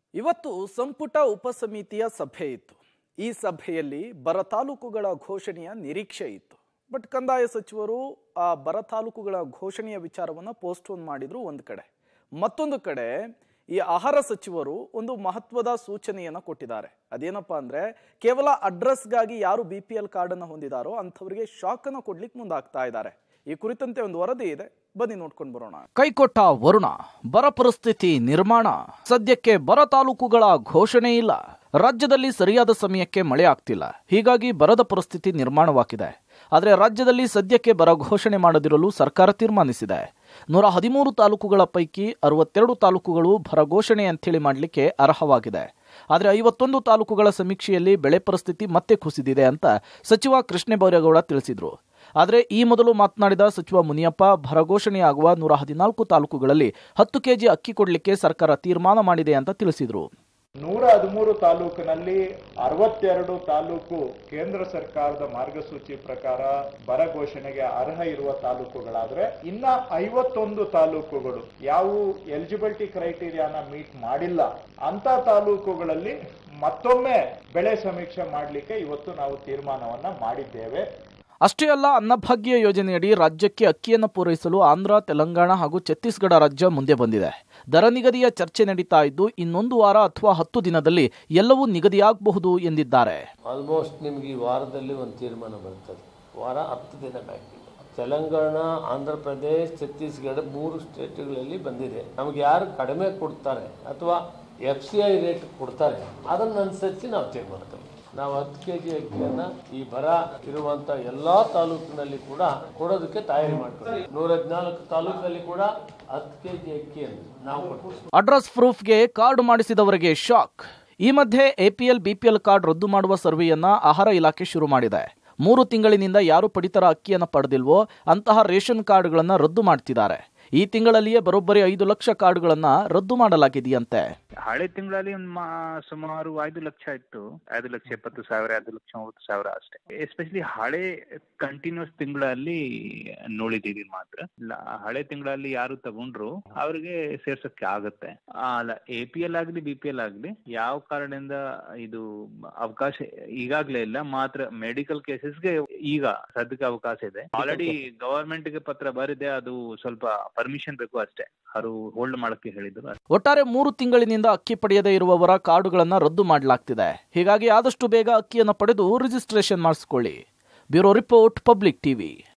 ಇವತ್ತು ಸಂಪುಟ ಉಪಸಮಿತಿಯ ಸಭೆ ಇತ್ತು ಈ ಸಭೆಯಲ್ಲಿ ಬರ ತಾಲೂಕುಗಳ ಘೋಷಣೆಯ ನಿರೀಕ್ಷೆ ಇತ್ತು ಬಟ್ ಕಂದಾಯ ಸಚಿವರು ಆ ಬರ ತಾಲೂಕುಗಳ ಘೋಷಣೆಯ ವಿಚಾರವನ್ನು ಪೋಸ್ಟ್ಪೋನ್ ಮಾಡಿದ್ರು ಒಂದು ಕಡೆ ಮತ್ತೊಂದು ಕಡೆ ಈ ಆಹಾರ ಸಚಿವರು ಒಂದು ಮಹತ್ವದ ಸೂಚನೆಯನ್ನು ಕೊಟ್ಟಿದ್ದಾರೆ ಅದೇನಪ್ಪ ಅಂದ್ರೆ ಕೇವಲ ಅಡ್ರೆಸ್ಗಾಗಿ ಯಾರು ಬಿ ಪಿ ಎಲ್ ಕಾರ್ಡನ್ನು ಹೊಂದಿದಾರೋ ಅಂಥವರಿಗೆ ಶಾಕನ್ನು ಕೊಡ್ಲಿಕ್ಕೆ ಮುಂದಾಗ್ತಾ ಇದ್ದಾರೆ ಈ ಕುರಿತಂತೆ ಒಂದು ವರದಿ ಇದೆ ಬನ್ನಿ ನೋಡ್ಕೊಂಡು ಬರೋಣ ಕೈಕೊಟ್ಟ ವರುಣ ಬರ ಪರಿಸ್ಥಿತಿ ನಿರ್ಮಾಣ ಸದ್ಯಕ್ಕೆ ಬರ ತಾಲೂಕುಗಳ ಘೋಷಣೆ ಇಲ್ಲ ರಾಜ್ಯದಲ್ಲಿ ಸರಿಯಾದ ಸಮಯಕ್ಕೆ ಮಳೆ ಆಗ್ತಿಲ್ಲ ಹೀಗಾಗಿ ಬರದ ಪರಿಸ್ಥಿತಿ ನಿರ್ಮಾಣವಾಗಿದೆ ಆದರೆ ರಾಜ್ಯದಲ್ಲಿ ಸದ್ಯಕ್ಕೆ ಬರ ಘೋಷಣೆ ಮಾಡದಿರಲು ಸರ್ಕಾರ ತೀರ್ಮಾನಿಸಿದೆ ನೂರ ಹದಿಮೂರು ತಾಲೂಕುಗಳ ಪೈಕಿ ಅರವತ್ತೆರಡು ತಾಲೂಕುಗಳು ಬರ ಘೋಷಣೆ ಅಂತೇಳಿ ಮಾಡಲಿಕ್ಕೆ ಅರ್ಹವಾಗಿದೆ ಆದರೆ ಐವತ್ತೊಂದು ತಾಲೂಕುಗಳ ಸಮೀಕ್ಷೆಯಲ್ಲಿ ಬೆಳೆ ಪರಿಸ್ಥಿತಿ ಮತ್ತೆ ಕುಸಿದಿದೆ ಅಂತ ಸಚಿವ ಕೃಷ್ಣ ಬೈರೇಗೌಡ ತಿಳಿಸಿದರು ಆದರೆ ಈ ಮೊದಲು ಮಾತನಾಡಿದ ಸಚಿವ ಮುನಿಯಪ್ಪ ಭರಘೋಷಣೆಯಾಗುವ ನೂರ ಹದಿನಾಲ್ಕು ತಾಲೂಕುಗಳಲ್ಲಿ ಹತ್ತು ಕೆಜಿ ಅಕ್ಕಿ ಕೊಡಲಿಕ್ಕೆ ಸರ್ಕಾರ ತೀರ್ಮಾನ ಮಾಡಿದೆ ಅಂತ ತಿಳಿಸಿದರು ನೂರ ಹದಿಮೂರು ತಾಲೂಕಿನಲ್ಲಿ ಅರವತ್ತೆರಡು ತಾಲೂಕು ಕೇಂದ್ರ ಸರ್ಕಾರದ ಮಾರ್ಗಸೂಚಿ ಪ್ರಕಾರ ಬರ ಘೋಷಣೆಗೆ ಅರ್ಹ ಇರುವ ತಾಲೂಕುಗಳಾದ್ರೆ ಇನ್ನ ಐವತ್ತೊಂದು ತಾಲೂಕುಗಳು ಯಾವುವು ಎಲಿಜಿಬಿಲಿಟಿ ಕ್ರೈಟೀರಿಯಾನ ಮೀಟ್ ಮಾಡಿಲ್ಲ ಅಂತ ತಾಲೂಕುಗಳಲ್ಲಿ ಮತ್ತೊಮ್ಮೆ ಬೆಳೆ ಸಮೀಕ್ಷೆ ಮಾಡಲಿಕ್ಕೆ ಇವತ್ತು ನಾವು ತೀರ್ಮಾನವನ್ನ ಮಾಡಿದ್ದೇವೆ ಅಷ್ಟೇ ಅಲ್ಲ ಅನ್ನಭಾಗ್ಯ ಯೋಜನೆಯಡಿ ರಾಜ್ಯಕ್ಕೆ ಅಕ್ಕಿಯನ್ನು ಪೂರೈಸಲು ಆಂಧ್ರ ತೆಲಂಗಾಣ ಹಾಗೂ ಛತ್ತೀಸ್ಗಢ ರಾಜ್ಯ ಮುಂದೆ ಬಂದಿದೆ ದರ ನಿಗದಿಯ ಚರ್ಚೆ ನಡೀತಾ ಇದ್ದು ಇನ್ನೊಂದು ವಾರ ಅಥವಾ ಹತ್ತು ದಿನದಲ್ಲಿ ಎಲ್ಲವೂ ನಿಗದಿಯಾಗಬಹುದು ಎಂದಿದ್ದಾರೆ ಆಲ್ಮೋಸ್ಟ್ ನಿಮ್ಗೆ ಈ ವಾರದಲ್ಲಿ ಒಂದು ತೀರ್ಮಾನ ಬರ್ತದೆ ವಾರ ಹತ್ತು ದಿನ ಬಾಕಿ ತೆಲಂಗಾಣ ಆಂಧ್ರ ಪ್ರದೇಶ್ ಛತ್ತೀಸ್ಗಢ ಮೂರು ಸ್ಟೇಟ್ಗಳಲ್ಲಿ ಬಂದಿದೆ ನಮ್ಗೆ ಯಾರು ಕಡಿಮೆ ಕೊಡ್ತಾರೆ ಅಥವಾ ಎಫ್ ಸಿ ಐ ರೇಟ್ ಕೊಡ್ತಾರೆ ಅದನ್ನು ಅನುಸರಿಸಿ ನಾವು ತೀರ್ಮಾನ ತಗೊಳ್ತೀವಿ ನಾವು ಹತ್ತು ಕೆ ಜಿ ಅಕ್ಕಿಯನ್ನು ಈ ಬರ ಇರುವಂಥ ಎಲ್ಲ ತಾಲೂಕಿನಲ್ಲಿ ಕೂಡ ಕೊಡೋದಕ್ಕೆ ತಯಾರಿ ಮಾಡ್ತೀವಿ ನೂರ ಹದಿನಾಲ್ಕು ತಾಲೂಕಲ್ಲಿ ಕೂಡ ಹತ್ತು ಕೆ ಜಿ ಅಕ್ಕಿಯನ್ನು ನಾವು ಕೊಡ್ತೀವಿ ಅಡ್ರೆಸ್ ಪ್ರೂಫ್ಗೆ ಕಾರ್ಡ್ ಮಾಡಿಸಿದವರಿಗೆ ಶಾಕ್ ಈ ಮಧ್ಯೆ ಎಪಿಎಲ್ ಬಿಪಿಎಲ್ ಕಾರ್ಡ್ ರದ್ದು ಮಾಡುವ ಸರ್ವೆಯನ್ನ ಆಹಾರ ಇಲಾಖೆ ಶುರು ಮಾಡಿದೆ ಮೂರು ತಿಂಗಳಿನಿಂದ ಯಾರು ಪಡಿತರ ಅಕ್ಕಿಯನ್ನು ಪಡೆದಿಲ್ವೋ ಅಂತಹ ರೇಷನ್ ಕಾರ್ಡ್ಗಳನ್ನು ರದ್ದು ಮಾಡ್ತಿದ್ದಾರೆ ಈ ತಿಂಗಳಲ್ಲಿಯೇ ಬರೋಬ್ಬರಿ ಐದು ಲಕ್ಷ ಕಾರ್ಡ್ಗಳನ್ನು ರದ್ದು ಮಾಡಲಾಗಿದೆಯಂತೆ ಹಳೆ ತಿಂಗಳಲ್ಲಿ ಒಂದು ಸುಮಾರು ಐದು ಲಕ್ಷ ಇತ್ತು ಐದು ಲಕ್ಷ ಎಪ್ಪತ್ತು ಸಾವಿರ ಐದು ಲಕ್ಷ ಮೂವತ್ತು ಸಾವಿರ ಅಷ್ಟೇ ಎಸ್ಪೆಷಲಿ ಹಳೆ ಕಂಟಿನ್ಯೂಸ್ ತಿಂಗಳಲ್ಲಿ ನೋಡಿದೀವಿ ಮಾತ್ರ ಲ- ಹಳೆ ತಿಂಗಳಲ್ಲಿ ಯಾರು ತಗೊಂಡ್ರು ಅವ್ರಿಗೆ ಸೇರ್ಸಕ್ಕೆ ಆಗುತ್ತೆ ಆ, ಅಲ್ಲ ಎ ಪಿ ಎಲ್ ಆಗ್ಲಿ ಬಿ ಪಿ ಎಲ್ ಆಗ್ಲಿ ಯಾವ ಕಾರಣದಿಂದ ಇದು ಅವಕಾಶ ಈಗಾಗ್ಲೇ ಇಲ್ಲ ಮಾತ್ರ ಮೆಡಿಕಲ್ ಕೇಸಸ್ಗೆ ಈಗ ಸದ್ಯಕ್ಕೆ ಅವಕಾಶ ಇದೆ ಆಲ್ರೆಡಿ ಗವರ್ಮೆಂಟ್ ಗೆ ಪತ್ರ ಬರಿದೆ ಅದು ಸ್ವಲ್ಪ ಪರ್ಮಿಷನ್ ಬೇಕು ಅಷ್ಟೇ ಅವರು ಹೋಲ್ಡ್ ಮಾಡಕ್ಕೆ ಹೇಳಿದ್ರು ಒಟ್ಟಾರೆ ಮೂರು ತಿಂಗಳಿನಿಂದ ಅಕ್ಕಿ ಪಡೆಯದೇ ಇರುವವರ ಕಾರ್ಡುಗಳನ್ನು ರದ್ದು ಮಾಡಲಾಗ್ತಿದೆ ಹೀಗಾಗಿ ಆದಷ್ಟು ಬೇಗ ಅಕ್ಕಿಯನ್ನು ಪಡೆದು ರಿಜಿಸ್ಟ್ರೇಷನ್ ಮಾಡಿಸಿಕೊಳ್ಳಿ ಬ್ಯೂರೋ ರಿಪೋರ್ಟ್ ಪಬ್ಲಿಕ್ ಟಿವಿ